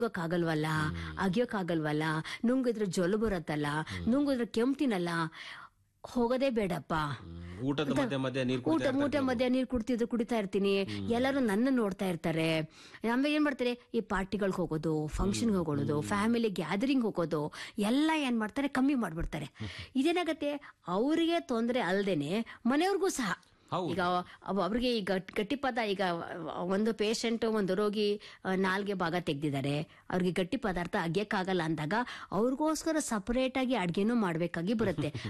ಆಗಲ್ವಲ್ಲ ಅಗಿಯೋಕ್ಕಾಗಲ್ವಲ್ಲ ನುಂಗಿದ್ರೆ ಜೊಲು ಬರತ್ತಲ್ಲ ನುಂಗಿದ್ರೆ ಕೆಮ್ತಿನಲ್ಲ ಹೋಗೋದೇ ಬೇಡಪ್ಪ ಊಟದ ಮಧ್ಯೆ ಮಧ್ಯೆ ನೀರು ಊಟ ಊಟ ಮಧ್ಯ ನೀರು ಕುಡ್ತಿದ್ರು ಕುಡಿತಾ ಇರ್ತೀನಿ ಎಲ್ಲರೂ ನನ್ನ ನೋಡ್ತಾ ಇರ್ತಾರೆ ಆಮೇಲೆ ಏನ್ ಮಾಡ್ತಾರೆ ಈ ಪಾರ್ಟಿಗಳಿಗೆ ಹೋಗೋದು ಫಂಕ್ಷನ್ಗೆ ಹೋಗೋದು ಫ್ಯಾಮಿಲಿ ಗ್ಯಾದರಿಂಗ್ ಹೋಗೋದು ಎಲ್ಲ ಏನ್ ಮಾಡ್ತಾರೆ ಕಮ್ಮಿ ಮಾಡ್ಬಿಡ್ತಾರೆ ಇದೇನಾಗತ್ತೆ ಅವರಿಗೆ ತೊಂದರೆ ಅಲ್ದೇನೆ ಮನೆಯವ್ರಿಗೂ ಸಹ ಹೌದು. ಈಗ ಅವ್- ಅವ್ರಿಗೆ ಈ ಗಟ್- ಗಟ್ಟಿಪದ ಈಗ ಒಂದು ಪೇಷಂಟ್ ಒಂದು ರೋಗಿ ಆ, ನಾಲ್ಗೆ ಭಾಗ ತೆಗ್ದಿದ್ದಾರೆ ಅವ್ರಿಗೆ ಗಟ್ಟಿ ಪದಾರ್ಥ ಅಗ್ಯಕ್ಕಾಗಲ್ಲ ಅಂದಾಗ ಅವ್ರಿಗೋಸ್ಕರ ಸಪರೇಟ್ ಆಗಿ ಅಡ್ಗೆನೂ ಮಾಡ್ಬೇಕಾಗಿ ಬರುತ್ತೆ